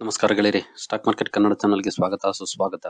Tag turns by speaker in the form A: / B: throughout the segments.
A: ನಮಸ್ಕಾರ ಗೆಳೆಯರಿ stock market Kannada ಚಾನಲ್ಗೆ ಸ್ವಾಗತ ಸುಸ್ವಾಗತ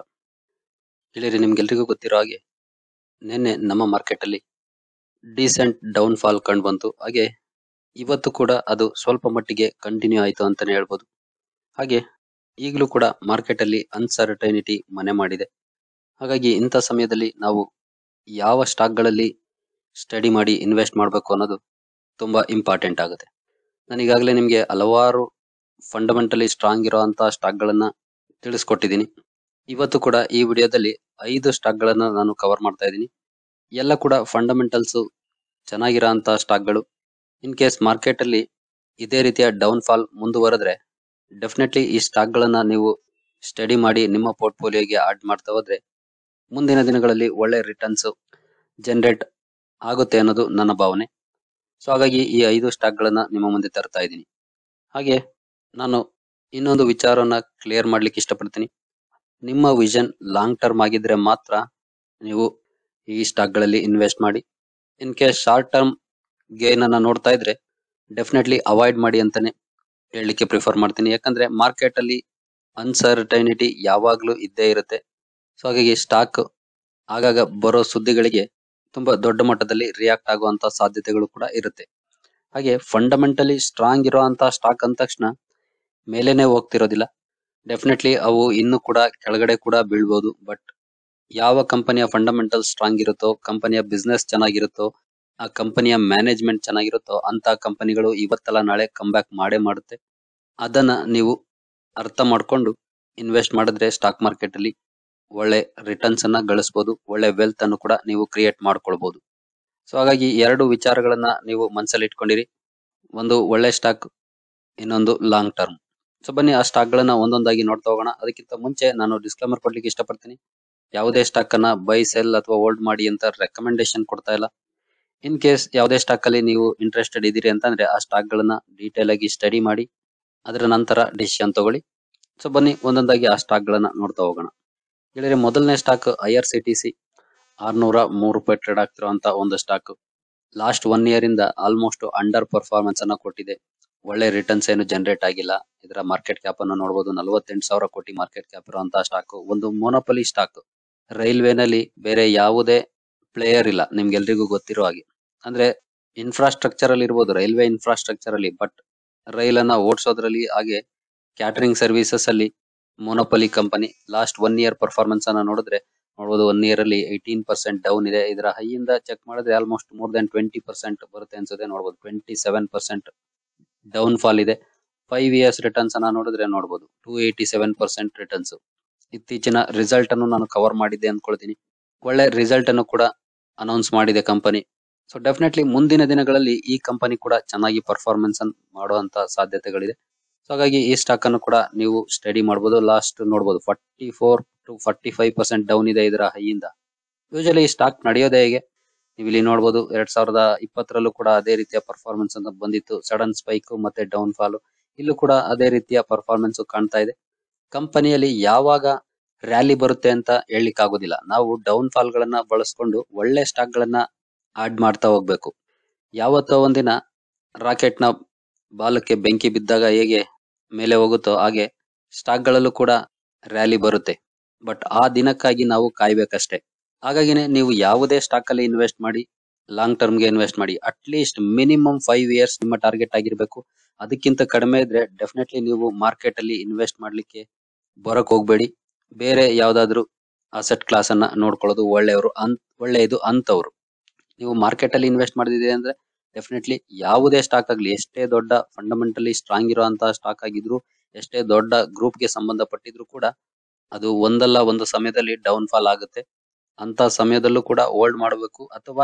A: ಗೆಳೆಯರಿ ನಿಮ್ಗೆಲ್ರಿಗೂ ಗೊತ್ತಿರೋ ಹಾಗೆ ನಿನ್ನೆ ನಮ್ಮ ಮಾರ್ಕೆಟ್ ಅಲ್ಲಿ ಡೀಸೆಂಟ್ ಡೌನ್ ಫಾಲ್ ಕಂಡು ಬಂತು ಹಾಗೆ ಇವತ್ತು ಕೂಡ ಅದು ಸ್ವಲ್ಪ ಮಟ್ಟಿಗೆ ಕಂಟಿನ್ಯೂ ಆಯಿತು ಅಂತಾನೆ ಹೇಳ್ಬೋದು ಹಾಗೆ ಈಗಲೂ ಕೂಡ ಮಾರ್ಕೆಟ್ ಅಲ್ಲಿ ಅನ್ಸರ್ಟೈನಿಟಿ ಮನೆ ಮಾಡಿದೆ ಹಾಗಾಗಿ ಇಂಥ ಸಮಯದಲ್ಲಿ ನಾವು ಯಾವ ಸ್ಟಾಕ್ ಗಳಲ್ಲಿ ಸ್ಟಡಿ ಮಾಡಿ ಇನ್ವೆಸ್ಟ್ ಮಾಡಬೇಕು ಅನ್ನೋದು ತುಂಬಾ ಇಂಪಾರ್ಟೆಂಟ್ ಆಗುತ್ತೆ ನಾನು ಈಗಾಗಲೇ ನಿಮಗೆ ಹಲವಾರು ಫಂಡಮೆಂಟಲಿ ಸ್ಟ್ರಾಂಗ್ ಇರುವಂತಹ ಸ್ಟಾಕ್ ಗಳನ್ನ ತಿಳಿಸ್ಕೊಟ್ಟಿದ್ದೀನಿ ಇವತ್ತು ಕೂಡ ಈ ವಿಡಿಯೋದಲ್ಲಿ ಐದು ಸ್ಟಾಕ್ ಗಳನ್ನ ನಾನು ಕವರ್ ಮಾಡ್ತಾ ಇದ್ದೀನಿ ಎಲ್ಲ ಕೂಡ ಫಂಡಮೆಂಟಲ್ಸ್ ಚೆನ್ನಾಗಿರೋಂತಹ ಸ್ಟಾಕ್ ಗಳು ಇನ್ ಕೇಸ್ ಮಾರ್ಕೆಟ್ ಅಲ್ಲಿ ಇದೇ ರೀತಿಯ ಡೌನ್ ಫಾಲ್ ಮುಂದುವರೆದ್ರೆ ಡೆಫಿನೆಟ್ಲಿ ಈ ಸ್ಟಾಕ್ ಗಳನ್ನ ನೀವು ಸ್ಟಡಿ ಮಾಡಿ ನಿಮ್ಮ ಪೋರ್ಟ್ಫೋಲಿಯೋಗೆ ಆಡ್ ಮಾಡ್ತಾ ಹೋದ್ರೆ ಮುಂದಿನ ದಿನಗಳಲ್ಲಿ ಒಳ್ಳೆ ರಿಟರ್ನ್ಸ್ ಜನರೇಟ್ ಆಗುತ್ತೆ ಅನ್ನೋದು ನನ್ನ ಭಾವನೆ ಸೊ ಹಾಗಾಗಿ ಈ ಐದು ಸ್ಟಾಕ್ ಗಳನ್ನ ನಿಮ್ಮ ಮುಂದೆ ತರ್ತಾ ಇದ್ದೀನಿ ಹಾಗೆ ನಾನು ಇನ್ನೊಂದು ವಿಚಾರವನ್ನ ಕ್ಲಿಯರ್ ಮಾಡ್ಲಿಕ್ಕೆ ಇಷ್ಟಪಡ್ತೀನಿ ನಿಮ್ಮ ವಿಷನ್ ಲಾಂಗ್ ಟರ್ಮ್ ಆಗಿದ್ರೆ ಮಾತ್ರ ನೀವು ಈ ಸ್ಟಾಕ್ ಗಳಲ್ಲಿ ಇನ್ವೆಸ್ಟ್ ಮಾಡಿ in case short term gain ಅನ್ನ ನೋಡ್ತಾ ಇದ್ರೆ ಡೆಫಿನೆಟ್ಲಿ ಅವಾಯ್ಡ್ ಮಾಡಿ ಅಂತಾನೆ ಹೇಳಲಿಕ್ಕೆ ಪ್ರಿಫರ್ ಮಾಡ್ತೀನಿ ಯಾಕಂದ್ರೆ ಮಾರ್ಕೆಟ್ ಅಲ್ಲಿ ಅನ್ಸರ್ಟೈನಿಟಿ ಯಾವಾಗ್ಲೂ ಇದ್ದೇ ಇರುತ್ತೆ ಸೊ ಹಾಗಾಗಿ ಸ್ಟಾಕ್ ಆಗಾಗ ಬರೋ ಸುದ್ದಿಗಳಿಗೆ ತುಂಬಾ ದೊಡ್ಡ ಮಟ್ಟದಲ್ಲಿ ರಿಯಾಕ್ಟ್ ಆಗುವಂತ ಸಾಧ್ಯತೆಗಳು ಕೂಡ ಇರುತ್ತೆ ಹಾಗೆ ಫಂಡಮೆಂಟಲಿ ಸ್ಟ್ರಾಂಗ್ ಇರುವಂತಹ ಸ್ಟಾಕ್ ಅಂದ ತಕ್ಷಣ ಮೇಲೇನೆ ಹೋಗ್ತಿರೋದಿಲ್ಲ ಡೆಫಿನೆಟ್ಲಿ ಅವು ಇನ್ನು ಕೂಡ ಕೆಳಗಡೆ ಕೂಡ ಬೀಳ್ಬೋದು ಬಟ್ ಯಾವ ಕಂಪನಿಯ ಫಂಡಮೆಂಟಲ್ ಸ್ಟ್ರಾಂಗ್ ಇರುತ್ತೋ ಕಂಪನಿಯ ಬಿಸ್ನೆಸ್ ಚೆನ್ನಾಗಿರುತ್ತೋ ಆ ಕಂಪನಿಯ ಮ್ಯಾನೇಜ್ಮೆಂಟ್ ಚೆನ್ನಾಗಿರುತ್ತೋ ಅಂತ ಕಂಪನಿಗಳು ಇವತ್ತಲ್ಲ ನಾಳೆ ಬ್ಯಾಕ್ ಮಾಡೇ ಮಾಡುತ್ತೆ ಅದನ್ನ ನೀವು ಅರ್ಥ ಮಾಡ್ಕೊಂಡು ಇನ್ವೆಸ್ಟ್ ಮಾಡಿದ್ರೆ ಸ್ಟಾಕ್ ಮಾರ್ಕೆಟ್ ಅಲ್ಲಿ ಒಳ್ಳೆ ರಿಟರ್ನ್ಸ್ ಅನ್ನ ಗಳಿಸಬಹುದು ಒಳ್ಳೆ ವೆಲ್ತ್ ಅನ್ನು ಕೂಡ ನೀವು ಕ್ರಿಯೇಟ್ ಮಾಡ್ಕೊಳ್ಬಹುದು ಸೊ ಹಾಗಾಗಿ ಎರಡು ವಿಚಾರಗಳನ್ನ ನೀವು ಮನಸ್ಸಲ್ಲಿ ಇಟ್ಕೊಂಡಿರಿ ಒಂದು ಒಳ್ಳೆ ಸ್ಟಾಕ್ ಇನ್ನೊಂದು ಲಾಂಗ್ ಟರ್ಮ್ ಸೊ ಬನ್ನಿ ಆ ಸ್ಟಾಕ್ ಗಳನ್ನ ಒಂದೊಂದಾಗಿ ನೋಡ್ತಾ ಹೋಗೋಣ ಅದಕ್ಕಿಂತ ಮುಂಚೆ ನಾನು ಡಿಸ್ಕ್ಲೇಮರ್ ಕೊಡ್ಲಿಕ್ಕೆ ಇಷ್ಟಪಡ್ತೀನಿ ಯಾವುದೇ ಸ್ಟಾಕ್ ಅನ್ನ ಬೈ ಸೆಲ್ ಅಥವಾ ಹೋಲ್ಡ್ ಮಾಡಿ ಅಂತ ರೆಕಮೆಂಡೇಶನ್ ಕೊಡ್ತಾ ಇಲ್ಲ ಇನ್ ಕೇಸ್ ಯಾವುದೇ ಸ್ಟಾಕ್ ಅಲ್ಲಿ ನೀವು ಇಂಟ್ರೆಸ್ಟೆಡ್ ಇದ್ದೀರಿ ಅಂತಂದ್ರೆ ಆ ಸ್ಟಾಕ್ ಗಳನ್ನ ಡೀಟೇಲ್ ಆಗಿ ಸ್ಟಡಿ ಮಾಡಿ ಅದರ ನಂತರ ಡಿಸಿಷನ್ ತಗೊಳ್ಳಿ ಸೊ ಬನ್ನಿ ಒಂದೊಂದಾಗಿ ಆ ಸ್ಟಾಕ್ ಗಳನ್ನ ನೋಡ್ತಾ ಹೋಗೋಣ ಹೇಳಿದ್ರೆ ಮೊದಲನೇ stock I R C T C ಆರ್ನೂರ ಮೂರು ರೂಪಾಯಿ ಟ್ರೇಡ್ ಆಗ್ತಿರುವಂತ ಒಂದು ಸ್ಟಾಕ್ ಲಾಸ್ಟ್ ಒನ್ ಇಯರ್ ಇಂದ ಆಲ್ಮೋಸ್ಟ್ ಅಂಡರ್ ಪರ್ಫಾರ್ಮೆನ್ಸ್ ಅನ್ನ ಕೊಟ್ಟಿದೆ ಒಳ್ಳೆ ರಿಟರ್ನ್ಸ್ ಏನು ಜನರೇಟ್ ಆಗಿಲ್ಲ ಇದರ ಮಾರ್ಕೆಟ್ ಕ್ಯಾಪ್ ಅನ್ನು ನೋಡಬಹುದು ನಲವತ್ತೆಂಟು ಸಾವಿರ ಕೋಟಿ ಮಾರ್ಕೆಟ್ ಕ್ಯಾಪ್ ಇರುವಂತಹ ಸ್ಟಾಕ್ ಒಂದು ಮೋನೋಪಲಿ ಸ್ಟಾಕ್ ರೈಲ್ವೆನಲ್ಲಿ ಬೇರೆ ಯಾವುದೇ ಪ್ಲೇಯರ್ ಇಲ್ಲ ನಿಮ್ಗೆಲ್ರಿಗೂ ಗೊತ್ತಿರೋ ಹಾಗೆ ಅಂದ್ರೆ ಇನ್ಫ್ರಾಸ್ಟ್ರಕ್ಚರ್ ಅಲ್ಲಿ ಇರ್ಬೋದು ರೈಲ್ವೆ ಇನ್ಫ್ರಾಸ್ಟ್ರಕ್ಚರ್ ಅಲ್ಲಿ ಬಟ್ ರೈಲನ್ನ ಓಡಿಸೋದ್ರಲ್ಲಿ ಹಾಗೆ ಕ್ಯಾಟರಿಂಗ್ ಸರ್ವಿಸಸ್ ಅಲ್ಲಿ monopoly company last one year performance ಅನ್ನ ನೋಡಿದ್ರೆ ನೋಡಬಹುದು ಒನ್ ಇಯರ್ ಅಲ್ಲಿ ಏಯ್ಟೀನ್ ಪರ್ಸೆಂಟ್ ಡೌನ್ ಇದೆ ಇದರ ಹೈ ಇಂದ ಚೆಕ್ ಮಾಡಿದ್ರೆ almost more than twenty percent ಬರುತ್ತೆ ಅನ್ಸುತ್ತೆ ನೋಡಬಹುದು twenty seven percent down fall ಇದೆ ಫೈವ್ ಇಯರ್ಸ್ ರಿಟರ್ನ್ಸ್ ಅನ್ನ ನೋಡಿದ್ರೆ ನೋಡಬಹುದು two eighty seven percent returns ಇತ್ತೀಚಿನ ರಿಸಲ್ಟ್ ಅನ್ನು ನಾನು ಕವರ್ ಮಾಡಿದ್ದೆ ಅನ್ಕೊಳ್ತೀನಿ ಒಳ್ಳೆ ರಿಸಲ್ಟ್ ಅನ್ನು ಕೂಡ ಅನೌನ್ಸ್ ಮಾಡಿದೆ ಕಂಪನಿ ಸೊ ಡೆಫಿನೆಟ್ಲಿ ಮುಂದಿನ ದಿನಗಳಲ್ಲಿ ಈ ಕಂಪನಿ ಕೂಡ ಚೆನ್ನಾಗಿ ಪರ್ಫಾರ್ಮೆನ್ಸ್ ಮಾಡುವಂತ ಸಾಧ್ಯತೆಗಳಿದೆ ಸೊ ಹಾಗಾಗಿ ಈ ಸ್ಟಾಕ್ ಅನ್ನು ಕೂಡ ನೀವು ಸ್ಟಡಿ ಮಾಡಬಹುದು ಲಾಸ್ಟ್ ನೋಡಬಹುದು forty four to forty five percent down ಇದೆ ಇದರ ಹೈಯಿಂದ ಯೂಶಲಿ ಈ ಸ್ಟಾಕ್ ನಡೆಯೋದೇ ಹೇಗೆ ನೀವು ಇಲ್ಲಿ ನೋಡಬಹುದು ಎರಡ್ ಸಾವಿರದ ಇಪ್ಪತ್ತರಲ್ಲೂ ಕೂಡ ಅದೇ ರೀತಿಯ ಪರ್ಫಾರ್ಮೆನ್ಸ್ ಅಂತ ಬಂದಿತ್ತು ಸಡನ್ ಸ್ಪೈಕ್ ಮತ್ತೆ ಡೌನ್ ಫಾಲ್ ಇಲ್ಲೂ ಕೂಡ ಅದೇ ರೀತಿಯ ಪರ್ಫಾರ್ಮೆನ್ಸ್ ಕಾಣ್ತಾ ಇದೆ ಕಂಪನಿಯಲ್ಲಿ ಯಾವಾಗ ರ್ಯಾಲಿ ಬರುತ್ತೆ ಅಂತ ಹೇಳಲಿಕ್ಕೆ ಆಗೋದಿಲ್ಲ ನಾವು ಡೌನ್ ಫಾಲ್ ಗಳನ್ನ ಬಳಸ್ಕೊಂಡು ಒಳ್ಳೆ ಸ್ಟಾಕ್ ಗಳನ್ನ ಆಡ್ ಮಾಡ್ತಾ ಹೋಗ್ಬೇಕು ಯಾವತ್ತೋ ಒಂದಿನ ರಾಕೆಟ್ ನ ಬಾಲಕ್ಕೆ ಬೆಂಕಿ ಬಿದ್ದಾಗ ಹೇಗೆ ಮೇಲೆ ಹೋಗುತ್ತೋ ಹಾಗೆ ಸ್ಟಾಕ್ ಗಳಲ್ಲೂ ಕೂಡ ರ್ಯಾಲಿ ಬರುತ್ತೆ ಬಟ್ ಆ ದಿನಕ್ಕಾಗಿ ನಾವು ಕಾಯ್ಬೇಕಷ್ಟೇ ಹಾಗಾಗಿನೇ ನೀವು ಯಾವುದೇ ಸ್ಟಾಕ್ ಅಲ್ಲಿ ಇನ್ವೆಸ್ಟ್ ಮಾಡಿ ಲಾಂಗ್ ಟರ್ಮ್ ಗೆ ಇನ್ವೆಸ್ಟ್ ಮಾಡಿ at least minimum five years ನಿಮ್ಮ ಟಾರ್ಗೆಟ್ ಆಗಿರ್ಬೇಕು ಅದಕ್ಕಿಂತ ಕಡಿಮೆ ಇದ್ರೆ ಡೆಫಿನೆಟ್ಲಿ ನೀವು ಮಾರ್ಕೆಟ್ ಅಲ್ಲಿ ಇನ್ವೆಸ್ಟ್ ಮಾಡ್ಲಿಕ್ಕೆ ಬರಕ್ ಹೋಗ್ಬೇಡಿ ಬೇರೆ ಯಾವ್ದಾದ್ರು ಅಸೆಟ್ ಕ್ಲಾಸ್ ಅನ್ನ ನೋಡ್ಕೊಳ್ಳೋದು ಒಳ್ಳೆಯವರು ಅನ್ ಒಳ್ಳೆಯದು ಅಂತವ್ರು ನೀವು ಮಾರ್ಕೆಟ್ ಅಲ್ಲಿ ಇನ್ವೆಸ್ಟ್ ಮಾಡಿದಿದೆ ಅಂದ್ರೆ ಡೆಫಿನೆಟ್ಲಿ ಯಾವುದೇ ಸ್ಟಾಕ್ ಆಗ್ಲಿ ಎಷ್ಟೇ ದೊಡ್ಡ ಫಂಡಮೆಂಟಲಿ ಸ್ಟ್ರಾಂಗ್ ಇರುವಂತಹ ಸ್ಟಾಕ್ ಆಗಿದ್ರು ಎಷ್ಟೇ ದೊಡ್ಡ ಗ್ರೂಪ್ ಗೆ ಸಂಬಂಧಪಟ್ಟಿದ್ರು ಕೂಡ ಅದು ಒಂದಲ್ಲ ಒಂದು ಸಮಯದಲ್ಲಿ ಡೌನ್ ಫಾಲ್ ಆಗುತ್ತೆ ಅಂತ ಸಮಯದಲ್ಲೂ ಕೂಡ ಹೋಲ್ಡ್ ಮಾಡಬೇಕು ಅಥವಾ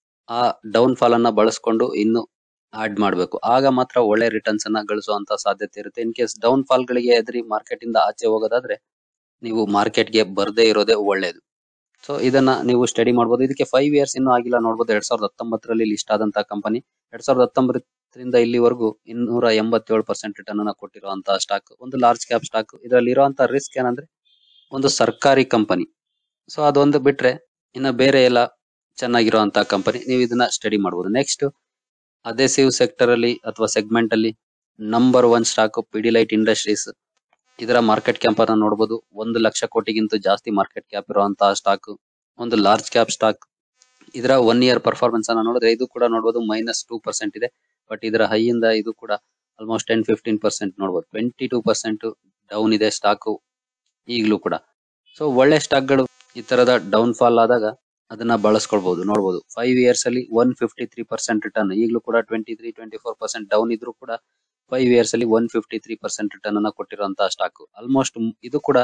A: ಆ ಡೌನ್ ಫಾಲ್ ಅನ್ನ ಬಳಸ್ಕೊಂಡು ಇನ್ನು ಆಡ್ ಮಾಡಬೇಕು ಆಗ ಮಾತ್ರ ಒಳ್ಳೆ ರಿಟರ್ನ್ಸ್ ಅನ್ನ ಗಳಿಸುವಂತ ಸಾಧ್ಯತೆ ಇರುತ್ತೆ ಇನ್ ಕೇಸ್ ಡೌನ್ ಫಾಲ್ ಗಳಿಗೆ ಎದುರಿ ಮಾರ್ಕೆಟ್ ಇಂದ ಆಚೆ ಹೋಗೋದಾದ್ರೆ ನೀವು ಮಾರ್ಕೆಟ್ ಗೆ ಬರ್ದೇ ಇರೋದೇ ಒಳ್ಳೇದು ಸೊ ಇದನ್ನ ನೀವು ಸ್ಟಡಿ ಮಾಡಬಹುದು ಇದಕ್ಕೆ ಫೈವ್ ಇಯರ್ಸ್ ಇನ್ನೂ ಆಗಿಲ್ಲ ನೋಡಬಹುದು ಎರಡ್ ಸಾವಿರದ ಹತ್ತೊಂಬತ್ತರಲ್ಲಿ ಲಿಸ್ಟ್ ಆದಂತಹ ಕಂಪನಿ ಎರಡ್ ಸಾವಿರದ ಹತ್ತೊಂಬತ್ತರಿಂದ ಇಲ್ಲಿವರೆಗೂ ಇನ್ನೂರ ಎಂಬತ್ತೇಳು ಪರ್ಸೆಂಟ್ ರಿಟರ್ನ್ ಅನ್ನ ಕೊಟ್ಟಿರುವಂತಹ ಸ್ಟಾಕ್ ಒಂದು ಲಾರ್ಜ್ ಕ್ಯಾಪ್ ಸ್ಟಾಕ್ ಇದರಲ್ಲಿ ಇರುವಂತಹ ರಿಸ್ಕ್ ಏನಂದ್ರೆ ಒಂದು ಸರ್ಕಾರಿ ಕಂಪನಿ ಸೊ ಅದೊಂದು ಬಿಟ್ರೆ ಇನ್ನ ಬೇರೆ ಎಲ್ಲ ಚೆನ್ನಾಗಿರುವಂತಹ ಕಂಪನಿ ನೀವು ಇದನ್ನ ಸ್ಟಡಿ ಮಾಡಬಹುದು ನೆಕ್ಸ್ಟ್ ಅದೇಸಿವ್ ಸೆಕ್ಟರ್ ಅಲ್ಲಿ ಅಥವಾ ಸೆಗ್ಮೆಂಟ್ ಅಲ್ಲಿ number one stock Pidilite Industries ಇದರ ಮಾರ್ಕೆಟ್ ಕ್ಯಾಪ್ ಅನ್ನ ನೋಡಬಹುದು ಒಂದು ಲಕ್ಷ ಕೋಟಿಗಿಂತ ಜಾಸ್ತಿ ಮಾರ್ಕೆಟ್ ಕ್ಯಾಪ್ ಇರುವಂತಹ ಸ್ಟಾಕ್ ಒಂದು ಲಾರ್ಜ್ ಕ್ಯಾಪ್ ಸ್ಟಾಕ್ ಇದರ ಒನ್ ಇಯರ್ ಪರ್ಫಾರ್ಮೆನ್ಸ್ ಅನ್ನ ನೋಡಿದ್ರೆ ಇದು ಕೂಡ ನೋಡಬಹುದು ಮೈನಸ್ ಟೂ ಪರ್ಸೆಂಟ್ ಇದೆ ಬಟ್ ಇದರ ಹೈ ಇಂದ ಇದು ಕೂಡ ಆಲ್ಮೋಸ್ಟ್ ಟೆನ್ ಫಿಫ್ಟೀನ್ ಪರ್ಸೆಂಟ್ ನೋಡಬಹುದು ಟ್ವೆಂಟಿ ಟೂ ಪರ್ಸೆಂಟ್ ಡೌನ್ ಇದೆ ಸ್ಟಾಕ್ ಈಗಲೂ ಕೂಡ ಸೊ ಒಳ್ಳೆ ಸ್ಟಾಕ್ ಗಳು ಈ ತರದ ಡೌನ್ ಫಾಲ್ ಆದಾಗ ಅದನ್ನ ಬಳಸ್ಕೊಳ್ಬಹುದು ನೋಡಬಹುದು ಫೈವ್ ಇಯರ್ಸ್ ಅಲ್ಲಿ one fifty three percent return ಈಗಲೂ ಕೂಡ twenty three twenty four percent down ಇದ್ರೂ ಕೂಡ ಫೈವ್ ಇಯರ್ಸ್ ಅಲ್ಲಿ one fifty three percent return ಅನ್ನ ಕೊಟ್ಟಿರುವಂತಹ ಸ್ಟಾಕ್ ಆಲ್ಮೋಸ್ಟ್ ಇದು ಕೂಡ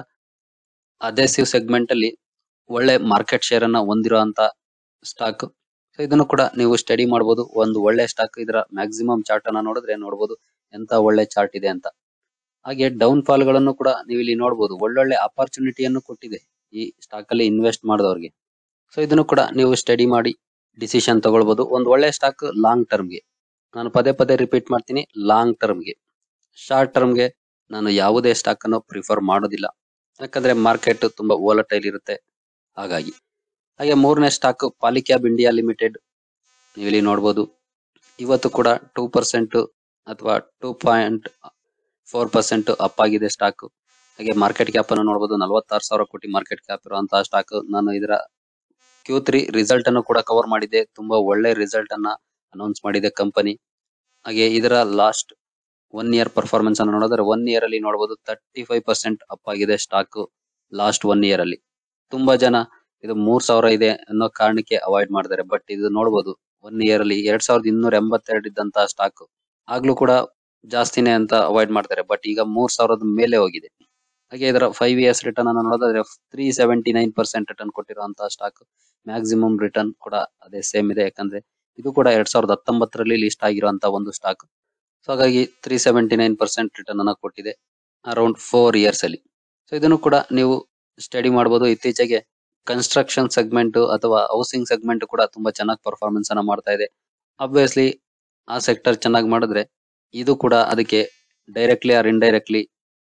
A: ಅದೇಸಿವ್ ಸೆಗ್ಮೆಂಟ್ ಅಲ್ಲಿ ಒಳ್ಳೆ ಮಾರ್ಕೆಟ್ ಶೇರ್ ಅನ್ನ ಹೊಂದಿರುವಂತ ಸ್ಟಾಕ್ ಸೊ ಇದನ್ನು ಕೂಡ ನೀವು ಸ್ಟಡಿ ಮಾಡಬಹುದು ಒಂದು ಒಳ್ಳೆ ಸ್ಟಾಕ್ ಇದರ ಮ್ಯಾಕ್ಸಿಮಮ್ ಚಾರ್ಟ್ ಅನ್ನ ನೋಡಿದ್ರೆ ನೋಡಬಹುದು ಎಂತ ಒಳ್ಳೆ ಚಾರ್ಟ್ ಇದೆ ಅಂತ ಹಾಗೆ ಡೌನ್ ಫಾಲ್ ಗಳನ್ನು ಕೂಡ ನೀವು ಇಲ್ಲಿ ನೋಡಬಹುದು ಒಳ್ಳೊಳ್ಳೆ ಅಪರ್ಚುನಿಟಿಯನ್ನು ಕೊಟ್ಟಿದೆ ಈ ಸ್ಟಾಕ್ ಅಲ್ಲಿ ಇನ್ವೆಸ್ಟ್ ಮಾಡಿದವರಿಗೆ ಸೊ ಇದನ್ನು ಕೂಡ ನೀವು ಸ್ಟಡಿ ಮಾಡಿ ಡಿಸಿಷನ್ ತಗೊಳ್ಬಹುದು ಒಂದು ಒಳ್ಳೆ ಸ್ಟಾಕ್ ಲಾಂಗ್ ಟರ್ಮ್ಗೆ ನಾನು ಪದೇ ಪದೇ ರಿಪೀಟ್ ಮಾಡ್ತೀನಿ ಲಾಂಗ್ ಟರ್ಮ್ಗೆ ಶಾರ್ಟ್ ಟರ್ಮ್ಗೆ ನಾನು ಯಾವುದೇ ಸ್ಟಾಕ್ ಅನ್ನು ಪ್ರಿಫರ್ ಮಾಡೋದಿಲ್ಲ ಯಾಕಂದ್ರೆ ಮಾರ್ಕೆಟ್ ತುಂಬಾ ವೋಲಟೈಲ್ ಇರುತ್ತೆ ಹಾಗಾಗಿ ಹಾಗೆ ಮೂರನೇ ಸ್ಟಾಕ್ ಪಾಲಿಕ್ಯಾಬ್ ಇಂಡಿಯಾ ಲಿಮಿಟೆಡ್ ನೀವು ಇಲ್ಲಿ ನೋಡಬಹುದು ಇವತ್ತು ಕೂಡ ಟೂ ಪರ್ಸೆಂಟ್ ಅಥವಾ two point four percent up ಆಗಿದೆ ಸ್ಟಾಕ್ ಹಾಗೆ ಮಾರ್ಕೆಟ್ ಕ್ಯಾಪ್ ಅನ್ನು ನೋಡಬಹುದು ನಲವತ್ತಾರು ಸಾವಿರ ಕೋಟಿ ಮಾರ್ಕೆಟ್ ಕ್ಯಾಪ್ ಇರುವಂತಹ ಸ್ಟಾಕ್ ನಾನು ಇದರ ಕ್ಯೂ ತ್ರೀ ರಿಸಲ್ಟ್ ಅನ್ನು ಕೂಡ ಕವರ್ ಮಾಡಿದೆ ತುಂಬಾ ಒಳ್ಳೆ ರಿಸಲ್ಟ್ ಅನ್ನ ಅನೌನ್ಸ್ ಮಾಡಿದೆ ಕಂಪನಿ ಹಾಗೆ ಇದರ ಲಾಸ್ಟ್ ಒನ್ ಇಯರ್ ಪರ್ಫಾರ್ಮೆನ್ಸ್ ಅನ್ನು ನೋಡಿದ್ರೆ ಒನ್ ಇಯರ್ ಅಲ್ಲಿ ನೋಡಬಹುದು ತರ್ಟಿ ಫೈವ್ ಪರ್ಸೆಂಟ್ ಅಪ್ ಆಗಿದೆ ಸ್ಟಾಕ್ ಲಾಸ್ಟ್ ಒನ್ ಇಯರ್ ಅಲ್ಲಿ ತುಂಬಾ ಜನ ಇದು ಮೂರ್ ಸಾವಿರ ಇದೆ ಅನ್ನೋ ಕಾರಣಕ್ಕೆ ಅವಾಯ್ಡ್ ಮಾಡ್ತಾರೆ ಬಟ್ ಇದು ನೋಡಬಹುದು ಒನ್ ಇಯರ್ ಅಲ್ಲಿ ಎರಡ್ ಸಾವಿರದ ಇನ್ನೂರ ಎಂಬತ್ತೆರಡು ಇದ್ದಂತಹ ಸ್ಟಾಕ್ ಆಗ್ಲೂ ಕೂಡ ಜಾಸ್ತಿನೇ ಅಂತ ಅವಾಯ್ಡ್ ಮಾಡ್ತಾರೆ ಬಟ್ ಈಗ ಮೂರ್ ಸಾವಿರದ ಮೇಲೆ ಹೋಗಿದೆ ಹಾಗೆ ಇದರ ಫೈವ್ ಇಯರ್ಸ್ ರಿಟರ್ನ್ ಅನ್ನು ನೋಡಿದ್ರೆ three seventy nine percent return ಕೊಟ್ಟಿರುವಂತಹ ಸ್ಟಾಕ್ ಮ್ಯಾಕ್ಸಿಮಮ್ ರಿಟರ್ನ್ ಕೂಡ ಅದೇ ಸೇಮ್ ಇದೆ ಯಾಕಂದ್ರೆ ಇದು ಕೂಡ ಎರಡ್ ಸಾವಿರದ ಹತ್ತೊಂಬತ್ತರಲ್ಲಿ ಲಿಸ್ಟ್ ಆಗಿರುವಂತಹ ಒಂದು ಸ್ಟಾಕ್ ಸೊ ಹಾಗಾಗಿ three seventy nine percent return ಅನ್ನ ಕೊಟ್ಟಿದೆ ಅರೌಂಡ್ ಫೋರ್ ಇಯರ್ಸ್ ಅಲ್ಲಿ ಸೊ ಇದನ್ನು ಕೂಡ ನೀವು ಸ್ಟಡಿ ಮಾಡಬಹುದು ಇತ್ತೀಚೆಗೆ ಕನ್ಸ್ಟ್ರಕ್ಷನ್ ಸೆಗ್ಮೆಂಟ್ ಅಥವಾ ಹೌಸಿಂಗ್ ಸೆಗ್ಮೆಂಟ್ ಕೂಡ ತುಂಬಾ ಚೆನ್ನಾಗಿ ಪರ್ಫಾರ್ಮೆನ್ಸ್ ಅನ್ನ ಮಾಡ್ತಾ ಇದೆ ಅಬ್ವಿಯಸ್ಲಿ ಆ ಸೆಕ್ಟರ್ ಚೆನ್ನಾಗಿ ಮಾಡಿದ್ರೆ ಇದು ಕೂಡ ಅದಕ್ಕೆ ಡೈರೆಕ್ಟ್ಲಿ ಆರ್ ಇಂಡೈರೆಕ್ಟ್ಲಿ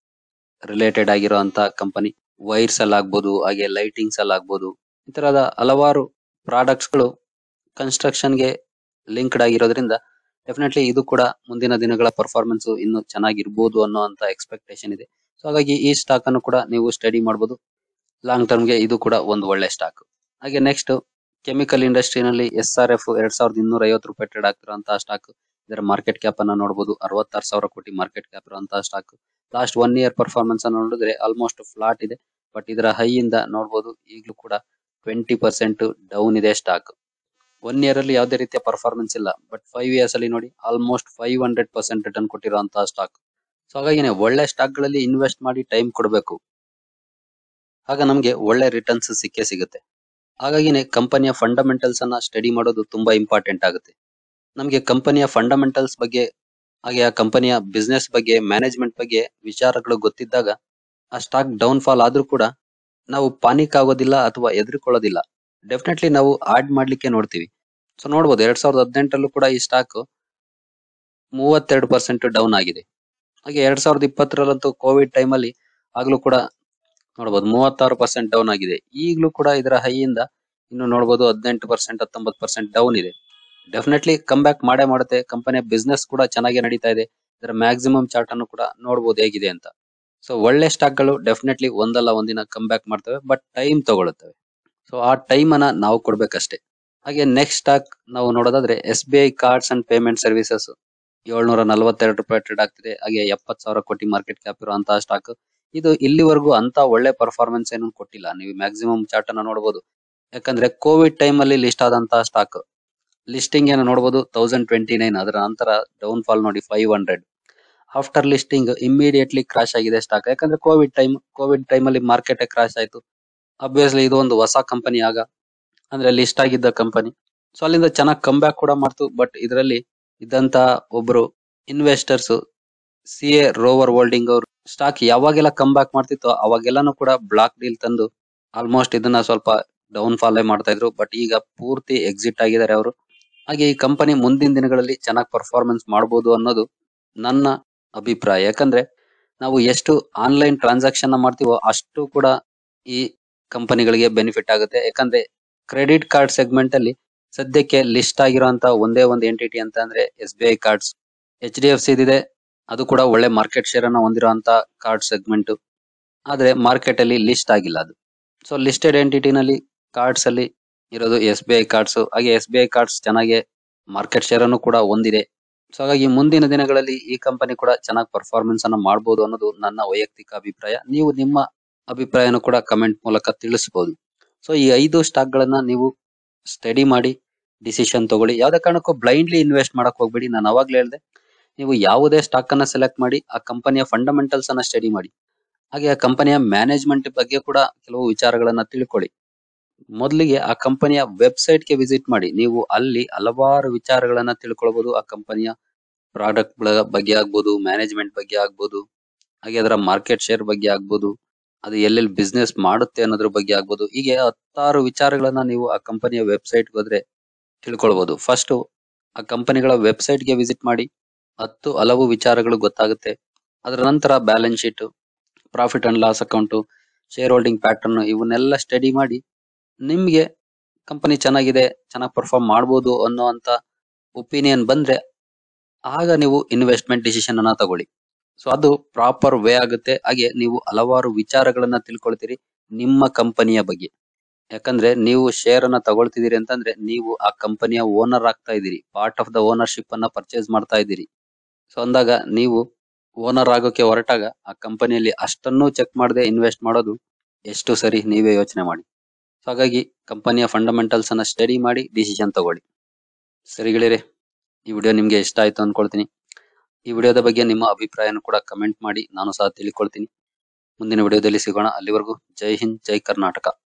A: ರಿಲೇಟೆಡ್ ಆಗಿರುವಂತ ಕಂಪನಿ ವೈರ್ಸ್ ಅಲ್ಲಿ ಆಗ್ಬೋದು ಹಾಗೆ ಲೈಟಿಂಗ್ಸ್ ಅಲ್ಲಿ ಆಗ್ಬೋದು ಈ ತರದ ಹಲವಾರು ಪ್ರಾಡಕ್ಟ್ಸ್ ಗಳು ಕನ್ಸ್ಟ್ರಕ್ಷನ್ ಗೆ ಲಿಂಕ್ಡ್ ಆಗಿರೋದ್ರಿಂದ ಡೆಫಿನೆಟ್ಲಿ ಇದು ಕೂಡ ಮುಂದಿನ ದಿನಗಳ ಪರ್ಫಾರ್ಮೆನ್ಸ್ ಇನ್ನು ಚೆನ್ನಾಗಿರ್ಬೋದು ಅನ್ನೋ ಅಂತ ಎಕ್ಸ್ಪೆಕ್ಟೇಷನ್ ಇದೆ ಸೊ ಹಾಗಾಗಿ ಈ ಸ್ಟಾಕ್ ಅನ್ನು ಕೂಡ ನೀವು ಸ್ಟಡಿ ಮಾಡಬಹುದು ಲಾಂಗ್ ಟರ್ಮ್ ಗೆ ಇದು ಕೂಡ ಒಂದು ಒಳ್ಳೆ ಸ್ಟಾಕ್ ಹಾಗೆ ನೆಕ್ಸ್ಟ್ ಕೆಮಿಕಲ್ ಇಂಡಸ್ಟ್ರಿನಲ್ಲಿ ಎಸ್ ಆರ್ ಎಫ್ ಎರಡ್ ಸಾವಿರದ ಇನ್ನೂರ ಐವತ್ತು ರೂಪಾಯಿ ಟ್ರೇಡ್ ಆಗ್ತಿರುವಂತಹ ಸ್ಟಾಕ್ ಇದರ ಮಾರ್ಕೆಟ್ ಕ್ಯಾಪ್ ಅನ್ನ ನೋಡಬಹುದು ಅರವತ್ತಾರು ಸಾವಿರ ಕೋಟಿ ಮಾರ್ಕೆಟ್ ಕ್ಯಾಪ್ ಇರುವಂತಹ stock last one year performance ಅನ್ನು ನೋಡಿದ್ರೆ ಆಲ್ಮೋಸ್ಟ್ ಫ್ಲಾಟ್ ಇದೆ ಬಟ್ ಇದರ ಹೈ ಇಂದ ನೋಡಬಹುದು ಈಗಲೂ ಕೂಡ ಟ್ವೆಂಟಿ ಪರ್ಸೆಂಟ್ ಡೌನ್ ಇದೆ ಸ್ಟಾಕ್ ಒನ್ ಇಯರ್ ಅಲ್ಲಿ ಯಾವುದೇ ರೀತಿಯ ಪರ್ಫಾರ್ಮೆನ್ಸ್ ಇಲ್ಲ ಬಟ್ ಫೈವ್ ಇಯರ್ಸ್ ಅಲ್ಲಿ ನೋಡಿ almost five hundred percent return ಕೊಟ್ಟಿರುವಂತಹ ಸ್ಟಾಕ್ ಸೊ ಹಾಗಾಗಿನೇ ಒಳ್ಳೆ ಸ್ಟಾಕ್ ಗಳಲ್ಲಿ ಇನ್ವೆಸ್ಟ್ ಮಾಡಿ ಟೈಮ್ ಕೊಡಬೇಕು ಆಗ ನಮ್ಗೆ ಒಳ್ಳೆ ರಿಟರ್ನ್ಸ್ ಸಿಕ್ಕೇ ಸಿಗುತ್ತೆ ಹಾಗಾಗಿನೇ ಕಂಪನಿಯ ಫಂಡಮೆಂಟಲ್ಸ್ ಅನ್ನ ಸ್ಟಡಿ ಮಾಡೋದು ತುಂಬಾ ಇಂಪಾರ್ಟೆಂಟ್ ಆಗುತ್ತೆ ನಮ್ಗೆ ಕಂಪನಿಯ ಫಂಡಮೆಂಟಲ್ಸ್ ಬಗ್ಗೆ ಹಾಗೆ ಆ ಕಂಪನಿಯ ಬಿಸ್ನೆಸ್ ಬಗ್ಗೆ ಮ್ಯಾನೇಜ್ಮೆಂಟ್ ಬಗ್ಗೆ ವಿಚಾರಗಳು ಗೊತ್ತಿದ್ದಾಗ ಆ ಸ್ಟಾಕ್ ಡೌನ್ ಫಾಲ್ ಆದ್ರೂ ಕೂಡ ನಾವು ಪಾನಿಕ್ ಆಗೋದಿಲ್ಲ ಅಥವಾ ಎದುರ್ಕೊಳ್ಳೋದಿಲ್ಲ ಡೆಫಿನೆಟ್ಲಿ ನಾವು ಆಡ್ ಮಾಡ್ಲಿಕ್ಕೆ ನೋಡ್ತೀವಿ ಸೊ ನೋಡ್ಬೋದು ಎರಡ್ ಸಾವಿರದ ಹದಿನೆಂಟರಲ್ಲೂ ಕೂಡ ಈ ಸ್ಟಾಕ್ ಮೂವತ್ತೆರಡು ಪರ್ಸೆಂಟ್ ಡೌನ್ ಆಗಿದೆ ಹಾಗೆ ಎರಡ್ ಸಾವಿರದ ಇಪ್ಪತ್ತರಲ್ಲಂತೂ ಕೋವಿಡ್ ಟೈಮ್ ಅಲ್ಲಿ ಆಗ್ಲೂ ಕೂಡ ನೋಡಬಹುದು ಮೂವತ್ತಾರು ಪರ್ಸೆಂಟ್ ಡೌನ್ ಆಗಿದೆ ಈಗಲೂ ಕೂಡ ಇದರ ಹೈ ಇಂದ ಇನ್ನು ನೋಡಬಹುದು ಹದಿನೆಂಟು ಪರ್ಸೆಂಟ್ ಹತ್ತೊಂಬತ್ತು ಪರ್ಸೆಂಟ್ ಡೌನ್ ಇದೆ ಡೆಫಿನೆಟ್ಲಿ ಕಮ್ ಬ್ಯಾಕ್ ಮಾಡೇ ಮಾಡುತ್ತೆ ಕಂಪನಿಯ ಬಿಸ್ನೆಸ್ ಕೂಡ ಚೆನ್ನಾಗಿ ನಡೀತಾ ಇದೆ ಇದರ ಮ್ಯಾಕ್ಸಿಮಮ್ ಚಾರ್ಟ್ ಅನ್ನು ಕೂಡ ನೋಡಬಹುದು ಹೇಗಿದೆ ಅಂತ ಸೊ ಒಳ್ಳೆ ಸ್ಟಾಕ್ ಗಳು ಡೆಫಿನೆಟ್ಲಿ ಒಂದಲ್ಲ ಒಂದಿನ ಕಮ್ ಬ್ಯಾಕ್ ಮಾಡ್ತವೆ ಬಟ್ ಟೈಮ್ ತಗೊಳುತ್ತವೆ ಸೊ ಆ ಟೈಮ್ ಅನ್ನ ನಾವು ಕೊಡ್ಬೇಕಷ್ಟೇ ಹಾಗೆ ನೆಕ್ಸ್ಟ್ ಸ್ಟಾಕ್ ನಾವು ನೋಡೋದಾದ್ರೆ S B I cards and payment services ಏಳ್ನೂರ ನಲವತ್ತೆರಡು ರೂಪಾಯಿ ಟ್ರೇಡ್ ಆಗ್ತಿದೆ ಹಾಗೆ ಎಪ್ಪತ್ ಸಾವಿರ ಕೋಟಿ ಮಾರ್ಕೆಟ್ ಕ್ಯಾಪ್ ಇರುವಂತಹ ಸ್ಟಾಕ್ ಇದು ಇಲ್ಲಿವರೆಗೂ ಅಂತ ಒಳ್ಳೆ ಪರ್ಫಾರ್ಮೆನ್ಸ್ ಏನು ಕೊಟ್ಟಿಲ್ಲ ನೀವು ಮ್ಯಾಕ್ಸಿಮಮ್ ಚಾರ್ಟ್ ಅನ್ನ ನೋಡಬಹುದು ಯಾಕಂದ್ರೆ ಕೋವಿಡ್ ಟೈಮ್ ಅಲ್ಲಿ ಲಿಸ್ಟ್ ಆದಂತಹ ಸ್ಟಾಕ್ ಲಿಸ್ಟಿಂಗ್ ಏನು ನೋಡಬಹುದು ತೌಸಂಡ್ ಟ್ವೆಂಟಿ ನೈನ್ ಅದರ ನಂತರ ಡೌನ್ ಫಾಲ್ ನೋಡಿ five hundred after listing immediately crash ಆಗಿದೆ ಸ್ಟಾಕ್ ಯಾಕಂದ್ರೆ ಕೋವಿಡ್ ಟೈಮ್ ಕೋವಿಡ್ ಟೈಮ್ ಅಲ್ಲಿ ಮಾರ್ಕೆಟ್ ಕ್ರಾಶ್ ಆಯ್ತು ಅಬ್ವಿಯಸ್ಲಿ ಇದು ಒಂದು ಹೊಸ ಕಂಪನಿ ಆಗ ಅಂದ್ರೆ ಲಿಸ್ಟ್ ಆಗಿದ್ದ ಕಂಪನಿ ಸೊ ಅಲ್ಲಿಂದ ಚೆನ್ನಾಗಿ ಕಮ್ ಬ್ಯಾಕ್ ಕೂಡ ಮಾಡ್ತು ಬಟ್ ಇದರಲ್ಲಿ ಇದ್ದಂತ ಒಬ್ರು investors C A Rover holding ಅವರು ಸ್ಟಾಕ್ ಯಾವಾಗೆಲ್ಲ ಕಮ್ ಬ್ಯಾಕ್ ಮಾಡ್ತಿತ್ತೋ ಅವಾಗೆಲ್ಲಾನು ಕೂಡ ಬ್ಲಾಕ್ ಡೀಲ್ ತಂದು ಆಲ್ಮೋಸ್ಟ್ ಇದನ್ನ ಸ್ವಲ್ಪ ಡೌನ್ ಫಾಲ್ ಮಾಡ್ತಾ ಇದ್ರು ಬಟ್ ಈಗ ಪೂರ್ತಿ ಎಕ್ಸಿಟ್ ಆಗಿದ್ದಾರೆ ಅವರು ಹಾಗೆ ಈ ಕಂಪನಿ ಮುಂದಿನ ದಿನಗಳಲ್ಲಿ ಚೆನ್ನಾಗಿ ಪರ್ಫಾರ್ಮೆನ್ಸ್ ಮಾಡಬಹುದು ಅನ್ನೋದು ನನ್ನ ಅಭಿಪ್ರಾಯ ಯಾಕಂದ್ರೆ ನಾವು ಎಷ್ಟು ಆನ್ಲೈನ್ ಟ್ರಾನ್ಸಾಕ್ಷನ್ ಮಾಡ್ತೀವೋ ಅಷ್ಟು ಕೂಡ ಈ ಕಂಪನಿಗಳಿಗೆ ಬೆನಿಫಿಟ್ ಆಗುತ್ತೆ ಯಾಕಂದ್ರೆ ಕ್ರೆಡಿಟ್ ಕಾರ್ಡ್ ಸೆಗ್ಮೆಂಟ್ ಅಲ್ಲಿ ಸದ್ಯಕ್ಕೆ ಲಿಸ್ಟ್ ಆಗಿರುವಂತ ಒಂದೇ ಒಂದು ಎಂಟಿಟಿ ಅಂತ ಅಂದ್ರೆ S B I cards H D F C ಇದೆ ಅದು ಕೂಡ ಒಳ್ಳೆ ಮಾರ್ಕೆಟ್ ಶೇರ್ ಅನ್ನ ಹೊಂದಿರುವಂತ ಕಾರ್ಡ್ ಸೆಗ್ಮೆಂಟ್ ಆದ್ರೆ ಮಾರ್ಕೆಟ್ ಅಲ್ಲಿ ಲಿಸ್ಟ್ ಆಗಿಲ್ಲ ಅದು ಸೊ ಲಿಸ್ಟೆಡ್ ಎಂಟಿಟಿನಲ್ಲಿ ಕಾರ್ಡ್ಸ್ ಅಲ್ಲಿ ಇರೋದು ಎಸ್ ಬಿ ಐ ಕಾರ್ಡ್ಸ್ ಹಾಗೆ ಎಸ್ ಬಿ ಐ ಕಾರ್ಡ್ಸ್ ಚೆನ್ನಾಗಿ ಮಾರ್ಕೆಟ್ ಶೇರ್ ಅನ್ನು ಕೂಡ ಹೊಂದಿದೆ ಸೊ ಹಾಗಾಗಿ ಮುಂದಿನ ದಿನಗಳಲ್ಲಿ ಈ ಕಂಪನಿ ಕೂಡ ಚೆನ್ನಾಗಿ ಪರ್ಫಾರ್ಮೆನ್ಸ್ ಅನ್ನ ಮಾಡಬಹುದು ಅನ್ನೋದು ನನ್ನ ವೈಯಕ್ತಿಕ ಅಭಿಪ್ರಾಯ ನೀವು ನಿಮ್ಮ ಅಭಿಪ್ರಾಯನ ಕೂಡ ಕಮೆಂಟ್ ಮೂಲಕ ತಿಳಿಸಬಹುದು ಸೊ ಈ ಐದು ಸ್ಟಾಕ್ ಗಳನ್ನ ನೀವು ಸ್ಟಡಿ ಮಾಡಿ ಡಿಸಿಷನ್ ತಗೊಳ್ಳಿ ಯಾವ್ದೇ ಕಾರಣಕ್ಕೂ ಬ್ಲೈಂಡ್ಲಿ ಇನ್ವೆಸ್ಟ್ ಮಾಡಕ್ ಹೋಗ್ಬೇಡಿ ನಾನು ಅವಾಗ್ಲೇ ಹೇಳ್ದೆ ನೀವು ಯಾವುದೇ ಸ್ಟಾಕ್ ಅನ್ನ ಸೆಲೆಕ್ಟ್ ಮಾಡಿ ಆ ಕಂಪನಿಯ ಫಂಡಮೆಂಟಲ್ಸ್ ಅನ್ನ ಸ್ಟಡಿ ಮಾಡಿ ಹಾಗೆ ಆ ಕಂಪನಿಯ ಮ್ಯಾನೇಜ್ಮೆಂಟ್ ಬಗ್ಗೆ ಕೂಡ ಕೆಲವು ವಿಚಾರಗಳನ್ನ ತಿಳ್ಕೊಳ್ಳಿ ಮೊದಲಿಗೆ ಆ ಕಂಪನಿಯ ವೆಬ್ಸೈಟ್ ಗೆ ವಿಸಿಟ್ ಮಾಡಿ ನೀವು ಅಲ್ಲಿ ಹಲವಾರು ವಿಚಾರಗಳನ್ನ ತಿಳ್ಕೊಳ್ಬಹುದು ಆ ಕಂಪನಿಯ ಪ್ರಾಡಕ್ಟ್ ಬಗ್ಗೆ ಆಗ್ಬೋದು ಮ್ಯಾನೇಜ್ಮೆಂಟ್ ಬಗ್ಗೆ ಆಗ್ಬೋದು ಹಾಗೆ ಅದರ ಮಾರ್ಕೆಟ್ ಶೇರ್ ಬಗ್ಗೆ ಆಗ್ಬೋದು ಅದು ಎಲ್ಲೆಲ್ಲಿ ಬಿಸ್ನೆಸ್ ಮಾಡುತ್ತೆ ಅನ್ನೋದ್ರ ಬಗ್ಗೆ ಆಗ್ಬೋದು ಹೀಗೆ ಹತ್ತಾರು ವಿಚಾರಗಳನ್ನ ನೀವು ಆ ಕಂಪನಿಯ ವೆಬ್ಸೈಟ್ ಹೋದ್ರೆ ತಿಳ್ಕೊಳ್ಬಹುದು ಫಸ್ಟ್ ಆ ಕಂಪನಿಗಳ ವೆಬ್ಸೈಟ್ ಗೆ ವಿಸಿಟ್ ಮಾಡಿ ಹತ್ತು ಹಲವು ವಿಚಾರಗಳು ಗೊತ್ತಾಗುತ್ತೆ ಅದರ ನಂತರ balance sheet profit and loss account share holding pattern ಇವನ್ನೆಲ್ಲ ಸ್ಟಡಿ ಮಾಡಿ ನಿಮ್ಗೆ ಕಂಪನಿ ಚೆನ್ನಾಗಿದೆ ಚೆನ್ನಾಗಿ ಪರ್ಫಾರ್ಮ್ ಮಾಡ್ಬೋದು ಅನ್ನೋಂತ ಒಪಿನಿಯನ್ ಬಂದ್ರೆ ಆಗ ನೀವು ಇನ್ವೆಸ್ಟ್ಮೆಂಟ್ ಡಿಸಿಷನ್ ಅನ್ನ ತಗೊಳ್ಳಿ ಸೊ ಅದು ಪ್ರಾಪರ್ ವೇ ಆಗುತ್ತೆ ಹಾಗೆ ನೀವು ಹಲವಾರು ವಿಚಾರಗಳನ್ನ ತಿಳ್ಕೊಳ್ತೀರಿ ನಿಮ್ಮ ಕಂಪನಿಯ ಬಗ್ಗೆ ಯಾಕಂದ್ರೆ ನೀವು ಶೇರ್ ಅನ್ನ ತಗೊಳ್ತಿದ್ದೀರಿ ಅಂತಂದ್ರೆ ನೀವು ಆ ಕಂಪನಿಯ ಓನರ್ ಆಗ್ತಾ ಇದ್ದೀರಿ ಪಾರ್ಟ್ ಆಫ್ ದ ಓನರ್ಶಿಪ್ ಅನ್ನ ಪರ್ಚೇಸ್ ಮಾಡ್ತಾ ಇದ್ದೀರಿ ಸೊ ಅಂದಾಗ ನೀವು ಓನರ್ ಆಗೋಕೆ ಹೊರಟಾಗ ಆ ಕಂಪನಿಯಲ್ಲಿ ಅಷ್ಟನ್ನು ಚೆಕ್ ಮಾಡದೆ ಇನ್ವೆಸ್ಟ್ ಮಾಡೋದು ಎಷ್ಟು ಸರಿ ನೀವೇ ಯೋಚನೆ ಮಾಡಿ ಸೊ ಹಾಗಾಗಿ ಕಂಪನಿಯ ಫಂಡಮೆಂಟಲ್ಸ್ ಅನ್ನ ಸ್ಟಡಿ ಮಾಡಿ ಡಿಸಿಷನ್ ತಗೊಳ್ಳಿ ಸರಿ ಗೆಳೆಯರೆ ಈ ವಿಡಿಯೋ ನಿಮ್ಗೆ ಇಷ್ಟ ಆಯ್ತು ಅನ್ಕೊಳ್ತೀನಿ ಈ ವಿಡಿಯೋದ ಬಗ್ಗೆ ನಿಮ್ಮ ಅಭಿಪ್ರಾಯನ ಕೂಡ ಕಮೆಂಟ್ ಮಾಡಿ ನಾನು ಸಹ ತಿಳ್ಕೊಳ್ತೀನಿ ಮುಂದಿನ ವಿಡಿಯೋದಲ್ಲಿ ಸಿಗೋಣ ಅಲ್ಲಿವರೆಗೂ ಜೈ ಹಿಂದ್ ಜೈ ಕರ್ನಾಟಕ